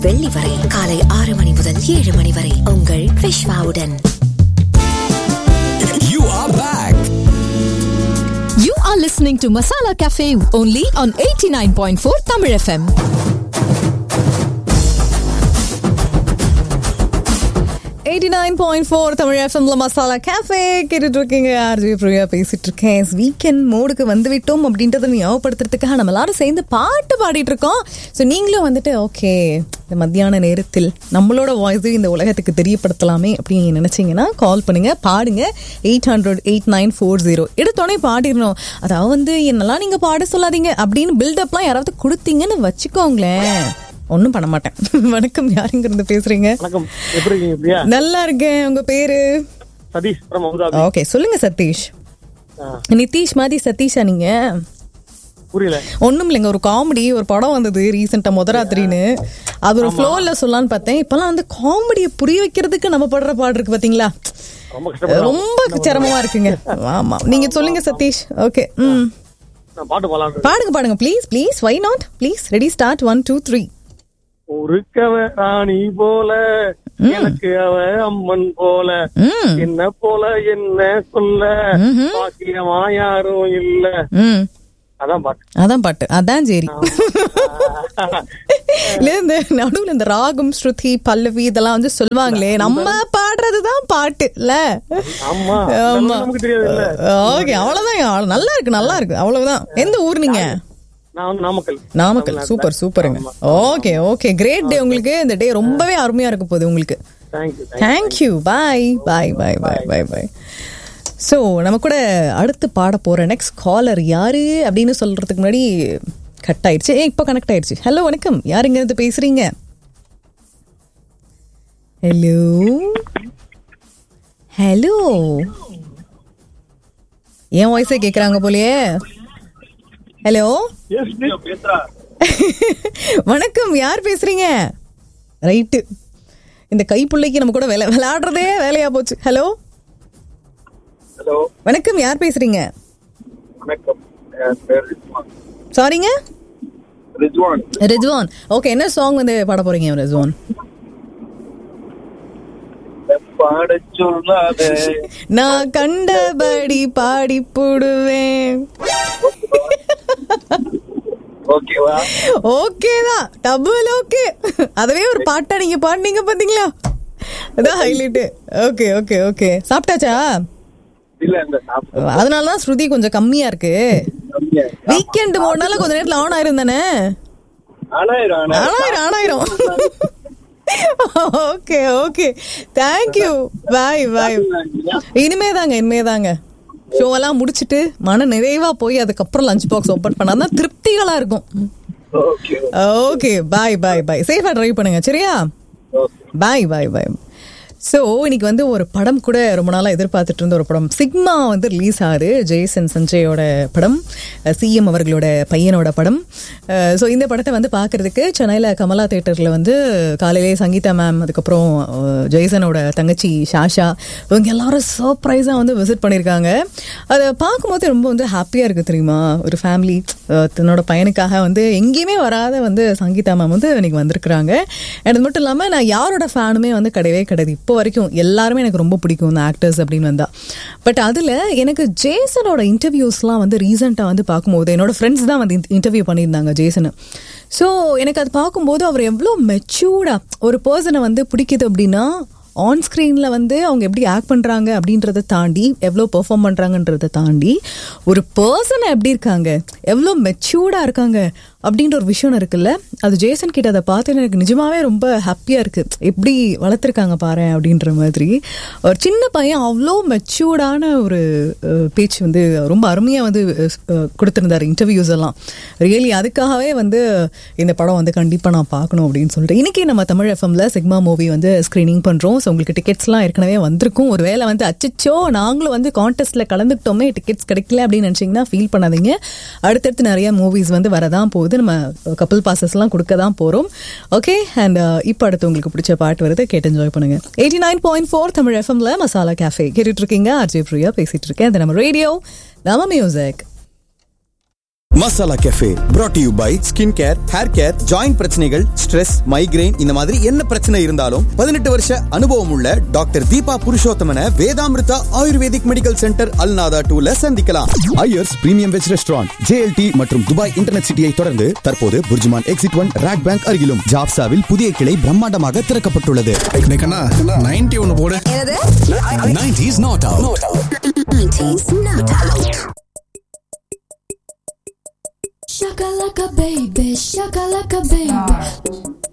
வெள்ளி வரை காலை ஆறு மணி முதல் ஏழு மணி வரை உங்கள் விஷ்வாவுடன் You are back. You are listening to Masala Cafe only on 89.4 Tamil FM. Eighty nine point four Tamil எஃப்எம்ல மசாலா கேஃபே கேட்டுட்டு இருக்கீங்க ஆர்ஜி பிரியா பேசிட்டு இருக்கேன் வீக்கெண்ட் மோடுக்கு வந்து விட்டோம் அப்படின்றத ஞாபகப்படுத்துறதுக்காக நம்ம எல்லாரும் சேர்ந்து பாட்டு பாடிட்டு இருக்கோம் ஸோ நீங்களும் வந்துட்டு ஓகே இந்த மத்தியான நேரத்தில் நம்மளோட வாய்ஸ் இந்த உலகத்துக்கு தெரியப்படுத்தலாமே அப்படின்னு நினைச்சீங்கன்னா கால் பண்ணுங்க பாடுங்க eight hundred eight nine four zero எடுத்தோடனே பாடிடணும் அதாவது வந்து என்னெல்லாம் நீங்க பாட சொல்லாதீங்க அப்படின்னு பில்டப்லாம் யாராவது கொடுத்தீங்கன்னு வச்சுக்கோங்களேன் ஒன்றும் பண்ண மாட்டேன் வணக்கம் யாருங்க இருந்து பேசுறீங்க வணக்கம் எப்படி இருக்கீங்க பிரியா நல்லா இருக்கேன் உங்க பேரு சதீஷ் from அபுதாபி ஓகே சொல்லுங்க சதீஷ் ஆ, நிதிஷ் மாதிரி சதீஷா நீங்க புரியல ஒண்ணும் இல்லைங்க ஒரு காமெடி ஒரு படம் வந்தது ரீசெண்டா முதராத்திரின்னு அது ஒரு ஃப்ளோல சொல்லலாம்னு பார்த்தேன் இப்பெல்லாம் வந்து காமெடியை புரிய வைக்கிறதுக்கு நம்ம படுற பாடு இருக்கு பாத்தீங்களா ரொம்ப கஷ்டப்படுறேன் ரொம்ப சிரமமா இருக்குங்க ஆமா நீங்க சொல்லுங்க சதீஷ் ஓகே ம் நான் பாட்டு பாடலாம் பாடுங்க பாடுங்க please please why not please ready start one two three ஒருக்கவ ராணி போல எனக்கு அவ அம்மன் போல ம் என்ன போல என்ன சொல்ல பாக்கியமா யாரும் இல்ல ம் அதான் பாட்டு அதான் பாட்டு அதான் சரி இல்ல இந்த நடுவுல இந்த ராகம் ஸ்ருதி பல்லவி இதெல்லாம் வந்து சொல்லுவாங்களே நம்ம பாடுறதுதான் பாட்டு இல்ல ஆமா ஆமா நமக்கு தெரியாது இல்ல ஓகே அவ்வளவுதான் நல்லா இருக்கு நல்லா இருக்கு அவ்வளவுதான் எந்த ஊர் நீங்க நான் வந்து நாமக்கல் நாமக்கல் சூப்பர் சூப்பருங்க ஓகே ஓகே கிரேட் டே உங்களுக்கு இந்த டே ரொம்பவே அருமையா இருக்க போகுது உங்களுக்கு thank you thank you bye bye bye bye bye bye so நம்ம கூட அடுத்து பாட போற நெக்ஸ்ட் காலர் யாரு அப்படின்னு சொல்றதுக்கு முன்னாடி கட் ஆயிடுச்சு ஏ இப்போ கனெக்ட் ஆயிடுச்சு ஹலோ வணக்கம் யாருங்க இருந்து பேசுறீங்க ஹலோ ஹலோ என் வாய்ஸே கேக்குறாங்க போலயே ஹலோ பேசுறா வணக்கம் யார் பேசுறீங்க ரைட்டு இந்த கைப்புள்ளைக்கு நம்ம கூட விளை விளையாடுறதே வேலையா போச்சு ஹலோ ஹலோ வணக்கம் யார் பேசுறீங்க வணக்கம் என் பேர் ரிஜ்வான் சாரிங்க ரிஜ்வான் ரிஜ்வான் ஓகே என்ன சாங் வந்து பாட போறீங்க ரிஜ்வான் பாட சொல்லாத நான் கண்டபடி பாடி போடுவேன் ஓகேவா ஓகே தான் டபுள் ஓகே அதுவே ஒரு பாட்டா நீங்க பாடுனீங்க பாத்தீங்களா அதான் ஹைலைட் ஓகே ஓகே ஓகே சாப்பிட்டாச்சா இல்ல இந்த சாப்பிட்டு அதனால தான் ஸ்ருதி கொஞ்சம் கம்மியா இருக்கு கம்மியா வீக்கெண்ட் மூணு கொஞ்ச நேரத்துல ஆன் ஆயிரும் தானே ஆனாயிரம் ஆனாயிரம் ஆனாயிரம் okay okay thank you bye bye இனிமே தாங்க இனிமே தாங்க ஷோ எல்லாம் முடிச்சிட்டு மன நிறைவா போய் அதுக்கப்புறம் லஞ்ச் பாக்ஸ் ஓபன் பண்ணாதான் திருப்திகளா இருக்கும் ஓகே ஓகே பாய் பாய் பாய் சேஃபா டிரைவ் பண்ணுங்க சரியா okay bye bye bye so இன்னைக்கு வந்து ஒரு படம் கூட ரொம்ப நாளாக எதிர்பார்த்துட்டு இருந்த ஒரு படம் சிக்மா வந்து ரிலீஸ் ஆகுது ஜெய்சன் சஞ்சயோட படம் சிஎம் அவர்களோட பையனோட படம் ஸோ இந்த படத்தை வந்து பார்க்கறதுக்கு சென்னையில் கமலா தேட்டரில் வந்து காலையிலேயே சங்கீதா மேம் அதுக்கப்புறம் அஹ், ஜெய்சனோட தங்கச்சி ஷாஷா இவங்க எல்லாரும் சர்ப்ரைஸாக வந்து விசிட் பண்ணியிருக்காங்க அதை பார்க்கும்போது ரொம்ப வந்து ஹாப்பியாக இருக்குது தெரியுமா ஒரு ஃபேமிலி தன்னோட பையனுக்காக வந்து எங்கேயுமே வராத வந்து சங்கீதா மேம் வந்து இன்னைக்கு வந்திருக்கிறாங்க And அது மட்டும் இல்லாமல் நான் யாரோட ஃபேனுமே வந்து கிடையவே கிடையாது இப்போ வரைக்கும் எல்லாருமே எனக்கு ரொம்ப பிடிக்கும் இந்த ஆக்டர்ஸ் அப்படின்னு வந்தா பட் அதில் எனக்கு ஜேசனோட இன்டர்வியூஸ்லாம் வந்து ரீசெண்டாக வந்து பார்க்கும்போது என்னோட ஃப்ரெண்ட்ஸ் தான் வந்து இன்டர்வியூ பண்ணியிருந்தாங்க ஜேசனை ஸோ எனக்கு அது பார்க்கும்போது அவர் எவ்வளோ மெச்சூர்டாக ஒரு பர்சனை வந்து பிடிக்குது அப்படின்னா ஆன் ஸ்க்ரீனில் வந்து அவங்க எப்படி ஆக்ட் பண்ணுறாங்க அப்படின்றத தாண்டி எவ்வளோ பெர்ஃபார்ம் பண்ணுறாங்கன்றத தாண்டி ஒரு பர்சனை எப்படி இருக்காங்க எவ்வளோ மெச்சூர்டாக இருக்காங்க அப்படின்ற ஒரு விஷயம் இருக்குல்ல அது ஜேசன் கிட்ட அதை பார்த்து எனக்கு நிஜமாவே ரொம்ப ஹாப்பியாக இருக்குது எப்படி வளர்த்துருக்காங்க பாரு அப்படின்ற மாதிரி ஒரு சின்ன பையன் அவ்வளோ மெச்சூர்டான ஒரு அஹ், பேச்சு வந்து ரொம்ப அருமையாக வந்து அஹ், கொடுத்திருந்தாரு இன்டர்வியூஸ் எல்லாம் ரியலி அதுக்காகவே வந்து இந்த படம் வந்து கண்டிப்பாக நான் பார்க்கணும் அப்படின்னு சொல்லிட்டு இன்னைக்கு நம்ம தமிழ் எஃப்எம்ல சிக்மா மூவி வந்து ஸ்க்ரீனிங் பண்ணுறோம் ஸோ உங்களுக்கு டிக்கெட்ஸ்லாம் ஏற்கனவே வந்திருக்கும் ஒரு வேளை வந்து அச்சச்சோ நாங்களும் வந்து கான்டெஸ்ட்டில் கலந்துக்கிட்டோமே டிக்கெட்ஸ் கிடைக்கல அப்படின்னு நினச்சிங்கன்னா ஃபீல் பண்ணாதீங்க அடுத்தடுத்து நிறைய மூவிஸ் வந்து வரதான் போகுது நம்ம கப்பல் பாசஸ்லாம் கொடுக்க தான் போகிறோம் ஓகே அண்ட் இப்போ அடுத்து உங்களுக்கு பிடிச்ச பாட்டு வருது கேட்டு என்ஜாய் பண்ணுங்க eighty nine point four Tamil எஃப்எம்ல மசாலா கேஃபே கேட்டுட்டு இருக்கீங்க அர்ஜய் பிரியா பேசிட்டு இருக்கேன் அது நம்ம ரேடியோ நம்ம music masala cafe brought to you by skin care hair care joint பிரச்சனைகள் ஸ்ட்ரெஸ் மைக்ரைன் இந்த மாதிரி என்ன பிரச்சனை இருந்தாலும் பதினெட்டு வருஷ அனுபவம் உள்ள டாக்டர் தீபா புருஷோத்தமன Vedamrita Ayurvedic medical centre Al Nahda டூல சந்திக்கலாம் Iyers premium veg restaurant JLT மற்றும் துபாய் இன்டர்நெட் சிட்டியை தொடர்ந்து தற்போது BurJuman exit one RAK bank அருகிலும் ஜாப்சாவில் புதிய கிளை பிரம்மாண்டமாக திறக்கப்பட்டுள்ளது கண்ணா நைன்டி ஒன்னு போடு nineties not out 90s not out. Shakalaka baby, shakalaka baby.